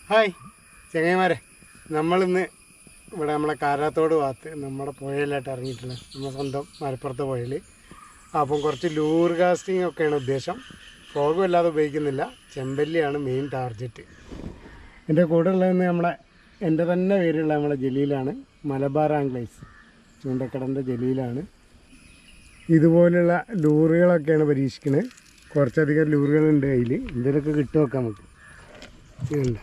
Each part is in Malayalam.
ഹായ് ചങ്ങായിമാരെ നമ്മളിന്ന് ഇവിടെ നമ്മളെ കാരാത്തോട് ഭാഗത്ത് നമ്മുടെ പുഴയിലായിട്ട് ഇറങ്ങിയിട്ടുള്ളത് നമ്മുടെ സ്വന്തം മലപ്പുറത്തെ പുഴയിൽ അപ്പം കുറച്ച് ലൂർ കാസ്റ്റിംഗ് ഒക്കെയാണ് ഉദ്ദേശം ഫ്രോഗും അല്ലാതെ ഉപയോഗിക്കുന്നില്ല ചെമ്പല്ലിയാണ് മെയിൻ ടാർഗറ്റ് എൻ്റെ കൂടെ ഉള്ളതെന്ന് നമ്മളെ എൻ്റെ തന്നെ പേരുള്ള നമ്മളെ ജലീലാണ് മലബാർ ആംഗ്ലൈസ് ചൂണ്ടക്കടൻ്റെ ജലീലാണ് ഇതുപോലുള്ള ലൂറുകളൊക്കെയാണ് പരീക്ഷിക്കുന്നത് കുറച്ചധികം ലൂറുകളുണ്ട് കയ്യിൽ എന്തെങ്കിലുമൊക്കെ കിട്ടും നോക്കാം നമുക്ക് ഇതുണ്ട്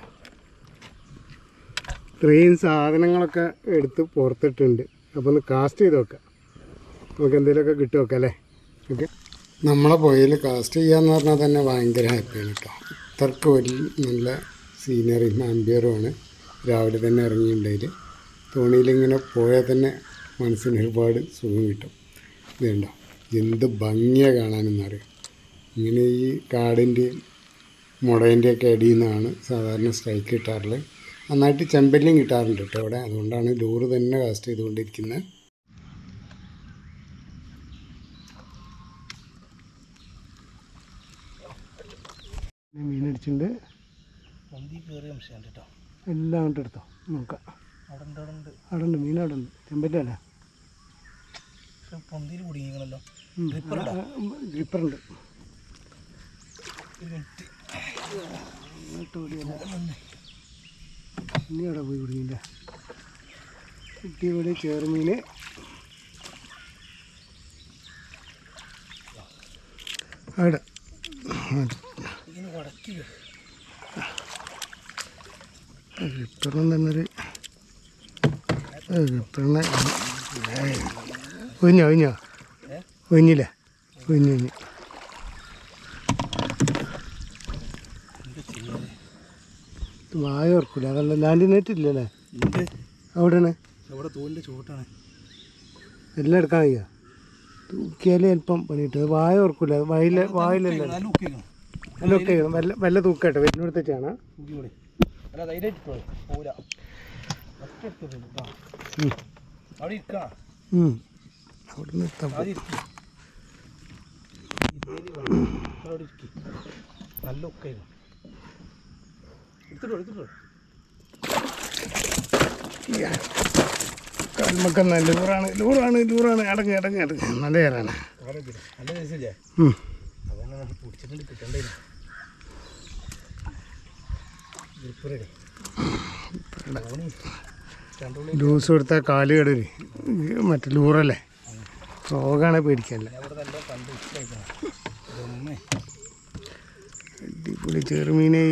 ഇത്രയും സാധനങ്ങളൊക്കെ എടുത്ത് പുറത്തിട്ടുണ്ട് അപ്പോൾ ഒന്ന് കാസ്റ്റ് ചെയ്ത് നോക്കാം നമുക്ക് എന്തെങ്കിലുമൊക്കെ കിട്ടും നോക്കാം അല്ലേ ഓക്കെ നമ്മളെ പുഴയിൽ കാസ്റ്റ് ചെയ്യാന്ന് പറഞ്ഞാൽ തന്നെ ഭയങ്കര ഹാപ്പിയാണ് കേട്ടോ ഇത്രക്ക് വലിയ നല്ല സീനറിയും ആംബിയറുമാണ് രാവിലെ തന്നെ ഇറങ്ങിയിട്ടുണ്ടെങ്കിൽ തോണിയിലിങ്ങനെ പോയാൽ തന്നെ മനസ്സിന് ഒരുപാട് സുഖം കിട്ടും ഇതുണ്ടോ എന്ത് ഭംഗിയാണ് കാണാനെന്നറിയാം ഇങ്ങനെ ഈ കാടിൻ്റെയും മുടേൻ്റെയൊക്കെ അടിയിൽ നിന്നാണ് സാധാരണ സ്ട്രൈക്ക് കിട്ടാറുള്ളത് നന്നായിട്ട് ചെമ്പല്യം കിട്ടാറുണ്ട് കേട്ടോ അവിടെ അതുകൊണ്ടാണ് ലൂറ് തന്നെ കാസ്റ്റ് ചെയ്തുകൊണ്ടിരിക്കുന്നത് മീനടിച്ചിട്ടുണ്ട് പൊന്തി കയറിയ അംശമുണ്ട് കേട്ടോ എല്ലാം കൊണ്ട് എടുത്തോ നോക്കാം അവിടെ ഉണ്ട് അവിടെ ഉണ്ട് അവിടെ ഉണ്ട് മീൻ അവിടെ ഉണ്ട് ചെമ്പല്ലല്ലേ പക്ഷെ പൊന്തിയിൽ കുടുങ്ങിക്കണല്ലോ ഗ്രിപ്പറുണ്ട് ഒരു മിനിറ്റ് ഇനി അവിടെ പോയി കുടുങ്ങില്ല കുട്ടിയുടെ ചേർമീന് അവിടെ ഇങ്ങനെ വടക്കി ഗ്രിപ്പറിനും തന്നെ ഒരു ഗ്രിപ്പറിനെ ഒഴിഞ്ഞോ ഒഴിഞ്ഞോ ഒഴിഞ്ഞില്ലേ ഒഴിഞ്ഞു ഒഴിഞ്ഞു എന്താ ചെയ്യാറ് വായ ഓർക്കൂല അതല്ല ലാൻഡ് നെറ്റ് ഇല്ലല്ലേ ഉണ്ട് അവിടെയാണ് അവിടെ തോലിൻ്റെ ചോട്ടാണ് എല്ലാം എടുക്കാൻ വയ്യ തൂക്കിയാലേ അല്പം പണി കിട്ടും വായ ഓർക്കൂല വായില വായിലല്ല നല്ല ഉക്കിക്കണം എല്ലാം ഒക്കെ വല്ല വല്ല തൂക്കട്ടെ വരുന്നിടത്തേക്കാണ് ഉക്കിക്കൂടെ അല്ല ധൈര്യമായിട്ട് ഇട്ടോ പോരാ ഒറ്റ എടുത്തത് കേട്ടോ അവിടെ ഇരിക്കണം അവിടെ നിർത്താം ആദ്യം ഇരിക്കും അവിടെ ഇരിക്കും നല്ല ഉക്കായിരുന്നു എടുത്തിട്ടോ എടുത്തിട്ടോ കൽമക്ക ലൂറാണ് ലൂറാണ് ലൂറാണ് അടങ്ങ് അടങ്ങ് അടങ്ങ് നല്ല ചേരാണ് നല്ല രസമില്ലേ അതാണ് പിടിച്ചിട്ടുണ്ട് കിട്ടണ്ടേ ഇരിപ്പറേ രണ്ടുള്ളി ലൂസ് കൊടുത്താൽ കാല് കേടര് മറ്റേ ലൂറല്ലേ ഫ്രോഗാണ് പേടിക്കാനില്ല അവിടെ നല്ല കണ്ട് ഇഷ്ടമായിക്കണം ഇതൊന്നേ അടിപൊളി ചെറുമീനെ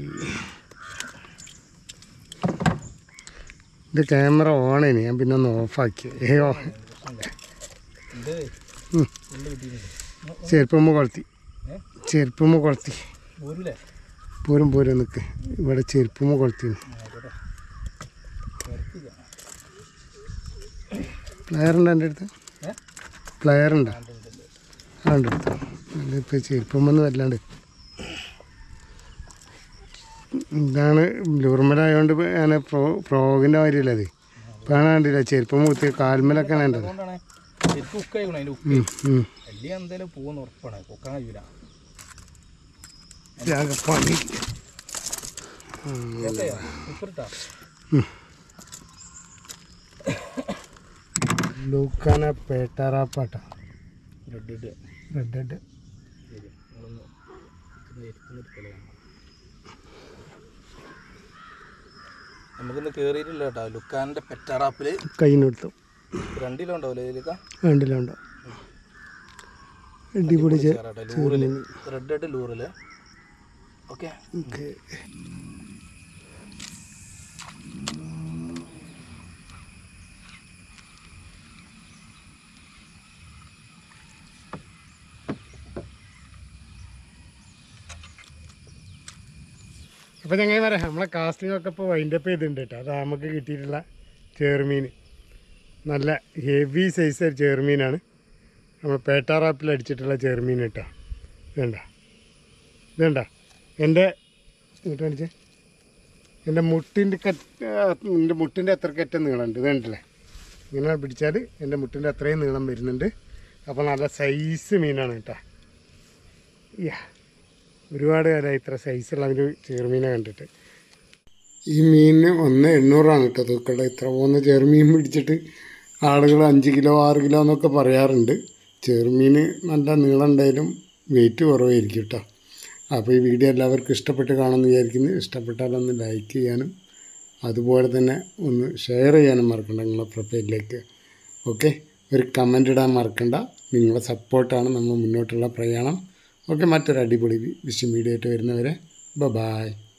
ഇത് ക്യാമറ ഓണേന് ഞാൻ പിന്നെ ഒന്ന് ഓഫാക്കി ഏയോ ഇത് ഉം. ഫുള്ള് കിട്ടിയിട്ടുണ്ട് ചെരുപ്പമ്മ കൊളുത്തി ഏ ചെരുപ്പമ്മ കൊളുത്തി പോരൂലേ പോരും പോരും നിൽക്ക് ഇവിടെ ചെരുപ്പമ്മ കൊളുത്തി ആയിക്കോട്ടെ തിരക്കില്ല പ്ലെയർ ഉണ്ട് എൻ്റെ അടുത്ത് ഏ പ്ലെയർ ഉണ്ടോ ഉണ്ട്, ഉണ്ട്, ഉണ്ട്. ആ ഉണ്ട് എടുത്തോ അതിപ്പോൾ ചെരുപ്പമ്മന്ന് വല്ലാണ്ട് ഇതാണ് ലൂർമലായതുകൊണ്ട് ഞാൻ പ്രോ ഫ്രോഗിൻ്റെ മാതിരിയല്ല അത് ഇപ്പം കണ്ടില്ല ചെരുപ്പം കുത്തി കാൽമലൊക്കെ ഉണ്ടത് അതുകൊണ്ടാണ് ശരിക്കും ഉക്കായിക്കണം അതിൻ്റെ ഉക്ക് ഉം, ഉം. വലിയ എന്തായാലും പോകുന്ന ഉറപ്പാണ് കൊക്കാൻ കഴിയൂല ഇതാകെ പണി ഓക്കെയോ ഉപ്പിട്ടാ ലൂക്കാന പേട്ടാറാപ്പാട്ട റെഡ് ഇട്ട് റെഡ് റെഡ് ശരി നിങ്ങളൊന്ന് ഇത് എടുത്തുനിന്ന് നമുക്കിന്ന് കയറിയിട്ടില്ല കേട്ടോ ലുക്കാൻ്റെ പെറ്റാറാപ്പിൽ കയ്യിനെടുത്തു രണ്ട് കിലോ ഉണ്ടാവില്ലേ ഇതിലേക്കാ രണ്ടിലുണ്ടോ അടിപൊളി ചെ- കേട്ടോ ലൂറിൽ റെഡ് റെഡ് ലൂറിൽ ഓക്കെ ഓക്കെ അപ്പോൾ ഞങ്ങൾ പറയാം നമ്മളെ കാസ്റ്റിംഗ് ഒക്കെ ഇപ്പോൾ വൈൻഡപ്പ് ചെയ്തിട്ടുണ്ട് കേട്ടോ അത് നമുക്ക് കിട്ടിയിട്ടുള്ള ചേർമീൻ നല്ല ഹെവി സൈസ് ചേർമീനാണ് നമ്മൾ പേട്ടാറാപ്പിൽ അടിച്ചിട്ടുള്ള ചേർമീൻ കേട്ടോ ഇതുണ്ട ഇതുണ്ട എൻ്റെ ഇങ്ങോട്ട് കാണിച്ചേ എൻ്റെ മുട്ടിൻ്റെ കറ്റ് എൻ്റെ മുട്ടിൻ്റെ അത്ര കറ്റ നീളമുണ്ട് ഇത് കണ്ടില്ലേ ഇങ്ങനെ പിടിച്ചാൽ എൻ്റെ മുട്ടിൻ്റെ അത്രയും നീളം വരുന്നുണ്ട് അപ്പോൾ നല്ല സൈസ് മീനാണ് കേട്ടോ യാ ഒരുപാട് കാലമായി ഇത്ര സൈസുള്ള ഒരു ചെറുമീനെ കണ്ടിട്ട് ഈ മീനിന് ഒന്ന് എണ്ണൂറാണ് കേട്ടോ തൂക്കമുള്ള ഇത്ര പോകുന്ന ചെറുമീൻ പിടിച്ചിട്ട് ആളുകൾ അഞ്ച് കിലോ ആറ് കിലോ എന്നൊക്കെ പറയാറുണ്ട് ചെറുമീൻ നല്ല നീളം ഉണ്ടായാലും വെയിറ്റ് കുറവായിരിക്കും കേട്ടോ അപ്പോൾ ഈ വീഡിയോ എല്ലാവർക്കും ഇഷ്ടപ്പെട്ട് കാണുമെന്ന് വിചാരിക്കുന്നു ഇഷ്ടപ്പെട്ടാലൊന്ന് ലൈക്ക് ചെയ്യാനും അതുപോലെ തന്നെ ഒന്ന് ഷെയർ ചെയ്യാനും മറക്കണ്ട നിങ്ങളെ പ്രൊഫൈലിലേക്ക് ഓക്കെ ഒരു കമൻ്റ് ഇടാൻ മറക്കണ്ട നിങ്ങളുടെ സപ്പോർട്ടാണ് നമ്മൾ മുന്നോട്ടുള്ള പ്രയാണം ഓക്കെ മറ്റൊരു അടിപൊളി വിഷയം വീഡിയോ ആയിട്ട് വരുന്നവരെ ബ ബായ്